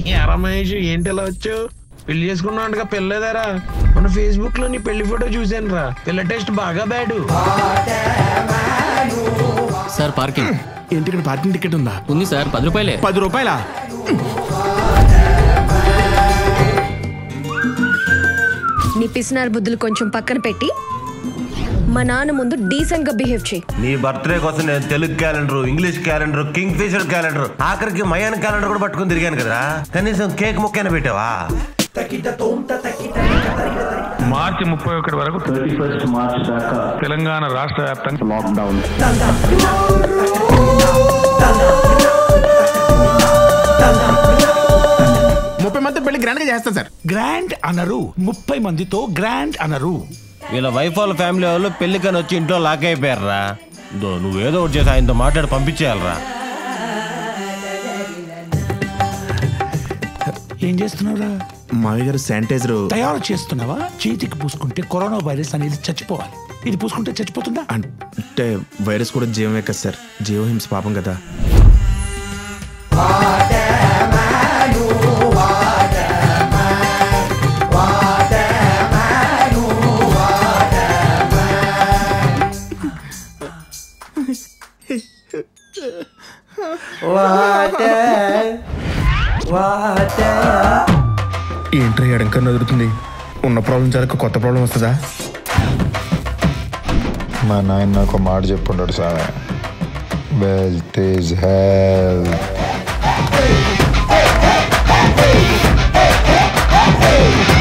ఎరా మహేష్ ఏంటి ఇలా వచ్చావు పెళ్లి చేసుకున్నావు అంటగా పెళ్ళేదారా మన ఫేస్బుక్ లో నీ పెళ్లి ఫోటో చూసాను రా పిల్ల టెస్ట్ బాగా బ్యాడు సార్ పార్కింగ్ ఏంటి ఇక్కడ పార్కింగ్ టికెట్ ఉందా ఉంది సార్ పది రూపాయలే పది రూపాయలా నీ పిసినార్ బుద్ధులు కొంచెం పక్కన పెట్టి మా నాన్న ముందు డీసెంట్ గా బిహేవ్ చేయి నీ బర్త్డే కోసం నేను Telugu calendar English calendar Kingfisher calendar ఆఖరికి మయాన్ క్యాలెండర్ కూడా పట్టుకుని తిరిగాను కదరా కనీసం కేక్ ముక్కైనా పెట్టావా మార్చి ముప్పై ఒకటి వరకు తెలంగాణ రాష్ట్ర వ్యాప్తంగా లాక్డౌన్ ముప్పై మంది పెళ్లి గ్రాండ్ గా చేస్తాం సార్ గ్రాండ్ అనరు ముప్పై మందితో గ్రాండ్ అనరు వీళ్ళ వైఫ్ వాళ్ళ ఫ్యామిలీ వాళ్ళు పెళ్లికని వచ్చి ఇంట్లో లాక్ అయిపోయారా దో నువ్వేదో ఒకటి చేసి ఆయనతో మాట్లాడి పంపించేయాలరా ఏం చేస్తున్నావురా మావి గారు శానిటైజర్ తయారు చేస్తున్నావా చేతికి పూసుకుంటే కరోనా వైరస్ అనేది చచ్చిపోవాలి ఇది పూసుకుంటే చచ్చిపోతుందా అంటే వైరస్ కూడా జీవమే కదా సార్ జీవహింస పాపం కదా ఏంట్రా ఎడంకన్నా ఎదురుతుంది ఉన్న ప్రాబ్లం జరగక కొత్త ప్రాబ్లం వస్తుందా మా నాయన నాకు ఒక మాట చెప్పుంటాడు సామె వెల్త్ ఈజ్ హెల్త్